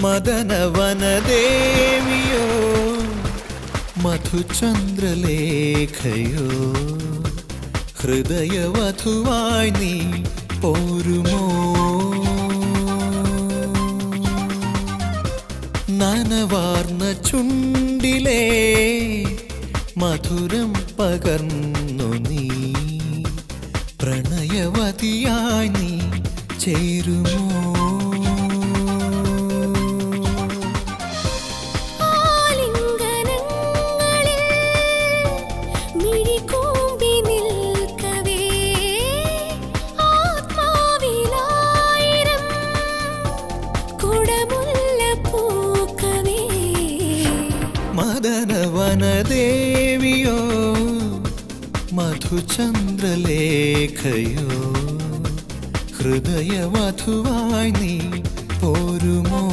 മദനവനദേവിയോ മധുചന്ദ്രലേഖയോ ഹൃദയവധുവായി നീ പോരുമോ നനവാർന്ന ചുണ്ടിലെ മധുരം പകർന്നു നീ പ്രണയവതിയായി നീ ചേരുമോ ആലിംഗനങ്ങളിൽ മിഴികൂമ്പി നിൽക്കവേ ആത്മാവിലായിരം കുടമുല്ല പൂക്കവേ മദനവനദേവിയോ മധുചന്ദ്രലേഖയോ ഹൃദയവധുവായി നീ പോരുമോ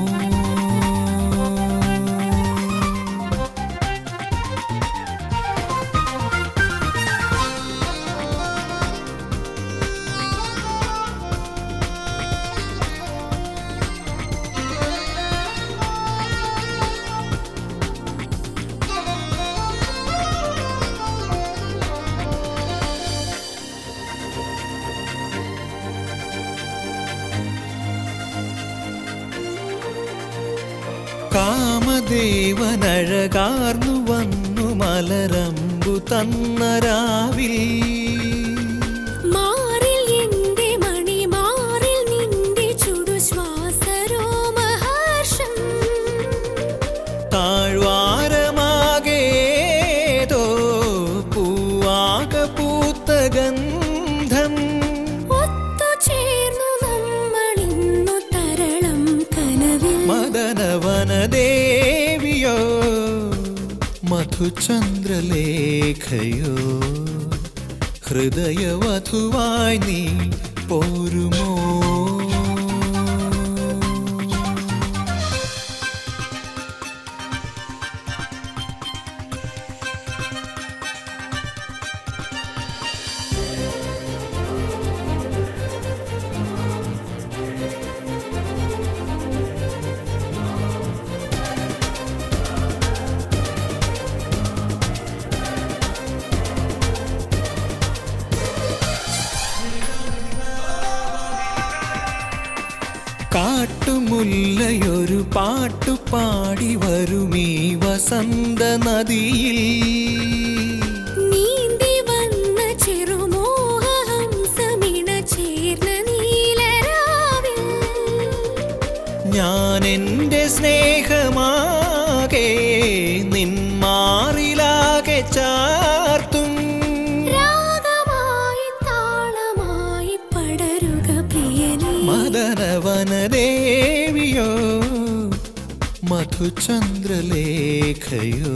കാമദേവനഴകാർന്നു വന്നു മലരമ്പു തന്നരാവിൽ മാറിൽ എന്റെ മണി മാറിൽ നിന്റെ ചുടുശ്വാസരോമഹർഷം താഴ്വാരമാകേതോ പൂവാക പൂത്ത ഗന്ധം ഒത്തുചേർന്നു നമ്മളിന്നു തരളം കനവിൽ മദനവനദേവിയോ മധുചന്ദ്രലേഖയോ ഹൃദയവധുവായി നീ പോരുമോ കാട്ടുമുല്ലയൊരു പാട്ടു പാടി വരുമീ വസന്ത നദിയിൽ നീന്തി വന്ന ചെറുമോഹഹംസമിണ ചേർന്ന നീലരാവിൽ ഞാൻ എൻ്റെ സ്നേഹമാകെ നിന്മാറിലാകെ ചാർത്തും രാഗമായി താളമായി പടരുക പ്രിയനേ മദനവനദേവിയോ മധുചന്ദ്രലേഖയോ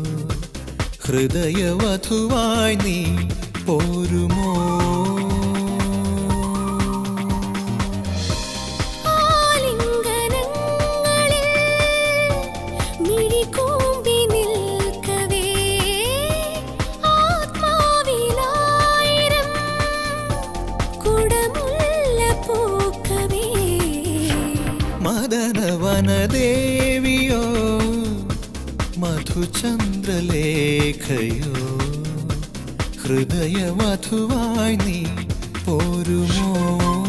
ഹൃദയവധുവായി നീ പോരുമോ ആലിംഗനങ്ങളിൽ മിഴികൂമ്പി നിൽക്കവേ ആത്മാവിലായിരം കുടമുല്ല പൂക്കവേ മദനവനദേവിയോ മധുചന്ദ്രലേഖയോ ഹൃദയവധുവായി നീ പോരുമോ